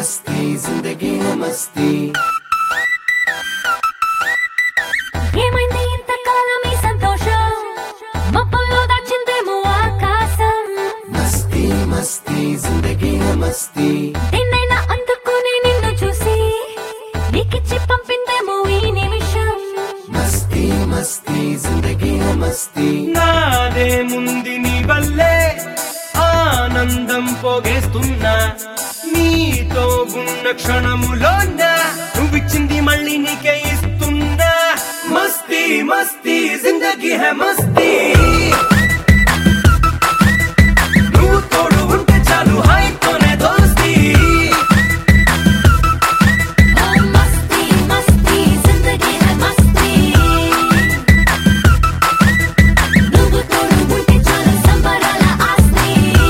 మస్తీ జిందగీ మస్తీ ఏమైంది ఇంతకాలం ఈ సంతోషం మబ్బుల్లో దాచిందేమో ఆకాశం మస్తీ మస్తీ జిందగీ మస్తీ నిన్నైనా అందుకుని నిన్ను చూసి నీకిచ్చి పంపిందేమో ఈ నిమిషం మస్తీ మస్తీ జిందగీ మస్తీ నాదే ముంది నీ వల్లే ఆనందం పోగేస్తున్నా నీతో ఉన్న క్షణములోన నువ్విచ్చింది మళ్ళీ నీకే ఇస్తున్నా మస్తీ మస్తీ జిందగీ హే మస్తీ నువ్వు తోడు ఉంటే చాలు హాయితోనే దోస్తీ ఓ మస్తీ మస్తీ జిందగీ హై మస్తీ నువ్వు తోడు ఉంటే చాలు సంబరాల ఆస్తి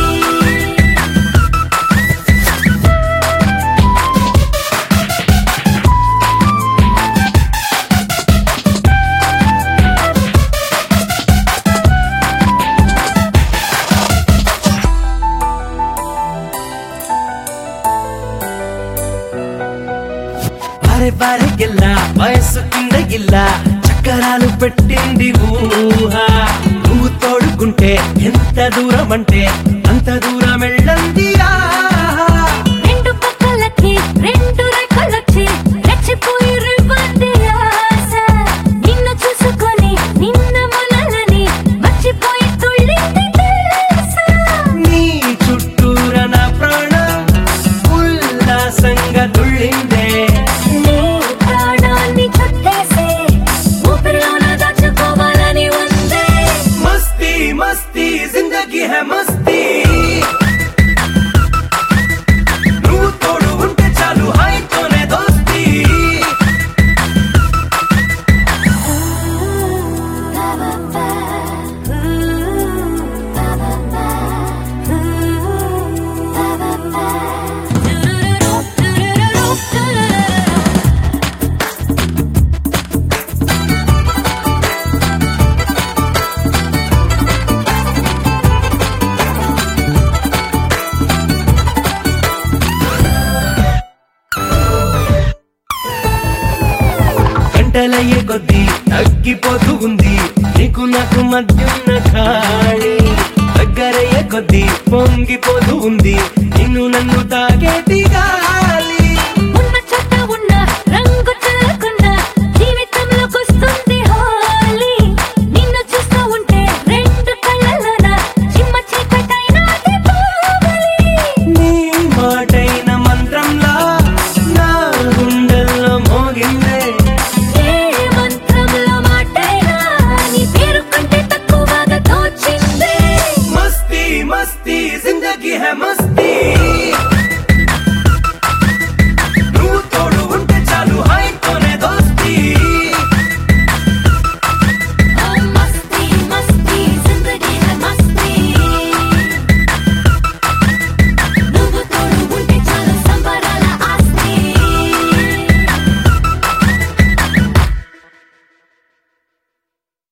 బారే బారే గిల్ల వయస్సు కింద గిల్ల చక్కరాలు పెట్టింది ఊహ నువ్వు తోడుకుంటే ఎంత దూరం అంటే అంత దూరం వెళ్ళంది ఆహా. రెండు పక్కలకి రెండు రెక్కలొచ్చి రెచ్చిపోయి రివ్వంది ఆశ నిన్ను చూసుకొని నిన్న మనలని మర్చిపోయి తుళ్ళింది తెలుసా నీ చుట్టూర నా ప్రాణం ఉల్లాసంగా తుళ్ళిందే నీ ప్రాణాన్ని చుట్టేసి ఊపిరిలోన దాచుకోవాలని ఉందే మస్తీ మస్తీ జిందగీ హే మస్తీ నువ్వు తోడు ఉంటే చాలు హాయితోనే దోస్తీ గంటలయ్యే కొద్దీ తగ్గిపోతూ ఉంది నీకు నాకు మధ్యున్న ఖాళీ దగ్గరయ్యే కొద్దీ పొంగిపోతూ ఉంది నిన్ను నన్ను తాగేటిగా